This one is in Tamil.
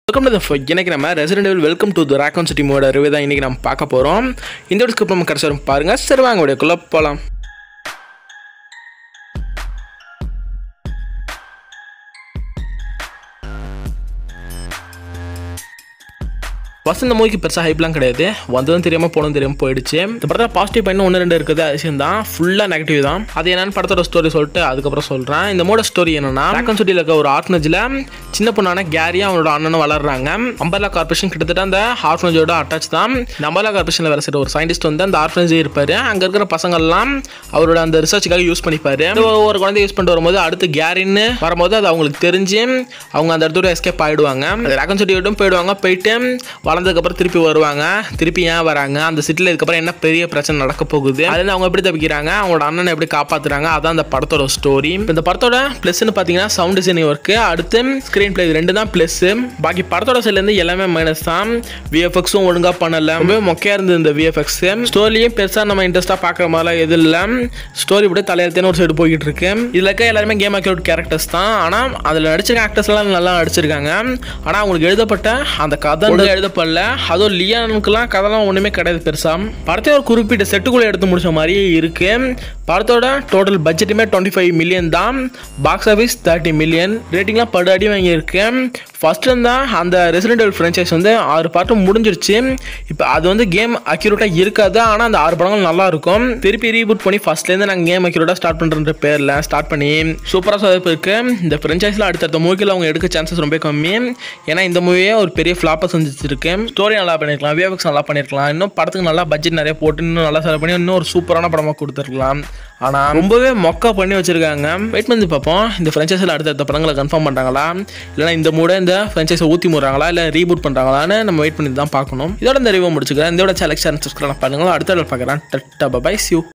வெல்கம் டு த இன்னைக்கு நம்ம Resident Evil welcome to the Raccoon City மோட ரிவ்யூ தான் இன்னைக்கு நம்ம பார்க்க போகிறோம் இந்த ஒரு ஸ்கிரிப்ட் நம்ம கடைசி வரும் பாருங்க சரி வாங்க உடையக்குள்ளே போகலாம் ஃபஸ்ட் இந்த மூவிக்கு பெருசாக ஹைப்லாம் கிடையாது வந்ததும் தெரியாமல் போனதும் தெரியாமல் போயிடுச்சு இந்த படத்தில் பாசிட்டிவ் பாயிண்ட் ஒன்று ரெண்டு இருக்குது விஷயம் தான் ஃபுல்லாக நெகட்டிவ் தான் அது என்னன்னு படத்தோட ஸ்டோரி சொல்லிட்டு அதுக்கப்புறம் சொல்கிறேன் இந்த மூட ஸ்டோரி என்னன்னா ராக்கன் சிட்டியில் இருக்க ஒரு ஆர்ஃபனேஜில் சின்ன பொண்ணான கேரியும் அவனோட அண்ணனும் வளர்றாங்க அம்பர்லா கார்பரேஷன் கிட்டத்தட்ட அந்த ஆர்ஃபனேஜோட அட்டாச் தான் இந்த அம்பர்லா கார்பரேஷனில் வேலை செய்கிற ஒரு சயின்டிஸ்ட் வந்து அந்த ஆர்ஃபனேஜே இருப்பார் அங்கே இருக்கிற பசங்கள்லாம் அவரோட அந்த ரிசர்ச்சுக்காக யூஸ் பண்ணிப்பாரு இந்த ஒரு குழந்தை யூஸ் பண்ணிட்டு வரும்போது அடுத்து கேரின்னு வரும்போது அது அவங்களுக்கு தெரிஞ்சு அவங்க அந்த இடத்துல எஸ்கேப் ஆகிடுவாங்க ராக்கன் சிட்டி விட்டும் போயிடுவாங்க போயிட்டு வளர்ந்ததுக்கப்புறம் திருப்பி வருவாங்க திருப்பி ஏன் வராங்க அந்த சிட்டியில் இதுக்கப்புறம் என்ன பெரிய பிரச்சனை நடக்க போகுது அதுலேருந்து அவங்க எப்படி தப்பிக்கிறாங்க அவங்களோட அண்ணனை எப்படி காப்பாற்றுறாங்க அதான் அந்த படத்தோட ஸ்டோரி இந்த படத்தோட ப்ளஸ்ன்னு பார்த்தீங்கன்னா சவுண்ட் டிசைனிங் ஒர்க்கு அடுத்து ஸ்க்ரீன் பிளே ரெண்டு தான் ப்ளஸ்ஸு பாக்கி படத்தோட சைட்லேருந்து எல்லாமே மைனஸ் தான் விஎஃப்எக்ஸும் ஒழுங்காக பண்ணல ரொம்ப மொக்கையாக இருந்தது இந்த விஎஃப்எக்ஸ் ஸ்டோரியும் பெருசாக நம்ம இன்ட்ரெஸ்ட்டாக பார்க்குற மாதிரிலாம் எதுவும் இல்லை ஸ்டோரி இப்படி தலையெழுத்தேன்னு ஒரு சைடு போய்கிட்டு இருக்கு இதில் இருக்க எல்லாருமே கேம் அக்யூட் கேரக்டர்ஸ் தான் ஆனால் அதில் நடிச்சிருக்க ஆக்டர்ஸ்லாம் நல்லா நடிச்சிருக்காங்க ஆனால் அவங்களுக்கு எழுதப்பட்ட அந்த கதை ஒழுங்கா எழுதப்படல அதுவும் லியானுக்குலாம் கதைலாம் ஒன்றுமே கிடையாது பெருசாக படத்தை ஒரு குறிப்பிட்ட செட்டுக்குள்ளே எடுத்து முடிச்ச மாதிரியே இருக்கு படத்தோட டோட்டல் பட்ஜெட்டுமே டுவெண்ட்டி ஃபைவ் மில்லியன் தான் பாக்ஸ் ஆஃபீஸ் தேர்ட்டி மில்லியன் ரேட்டிங்லாம் படு அடி வாங்கியிருக்கு ஃபஸ்ட்டு தான் அந்த ரெசிடென்டல் ஃப்ரான்ச்சைஸ் வந்து ஆறு பாட்டும் முடிஞ்சிருச்சு இப்போ அது வந்து கேம் அக்யூரேட்டாக இருக்காது ஆனால் அந்த ஆறு படங்கள் நல்லா இருக்கும் திருப்பி ரீபூட் பண்ணி ஃபஸ்ட்லேருந்து நாங்கள் கேம் அக்யூரேட்டாக ஸ்டார்ட் பண்ணுற பேரில் ஸ்டார்ட் பண்ணி சூப்பராக சொதப்பு இருக்கு இந்த ஃப்ரென்ச்சைஸில் அடுத்தடுத்த மூவிக்கில் அவங்க எடுக்க சான்சஸ் ரொம்ப கம்மி ஏன்னா இந்த மூவியே ஒரு பெரிய ஃப்ளாப்பை செஞ்சுருக்கு ஸ்டோரி நல்லா பண்ணியிருக்கலாம் விஎஃப்எக்ஸ் நல்லா பண்ணியிருக்கலாம் இன்னும் படத்துக்கு நல்லா பட்ஜெட் நிறைய போட்டு இன்னும் நல்லா செலவு பண்ணி இன்னும் ஒரு சூப்பரான படமாக கொடுத்துருக்கலாம் ஆனால் ரொம்பவே மொக்கா பண்ணி வச்சிருக்காங்க வெயிட் பண்ணி பார்ப்போம் இந்த ஃப்ரென்ச்சைஸில் அடுத்தடுத்த படங்களை கன்ஃபார்ம் பண்ணுறாங்களா இல்லைனா இந்த மூட இந்த ஃப்ரென்ச்சைஸை ஊற்றி முறாங்களா இல்லை ரீபூட் பண்ணுறாங்களான்னு நம்ம வெயிட் பண்ணி தான் பார்க்கணும் இதோட இந்த ரிவ்யூ முடிச்சுக்கிறேன் இதோட செலக்ஷன் சப்ஸ்கிரைப் பண்ணுங்க அடுத்த பார்க்குறேன் டட்டா பை சியூ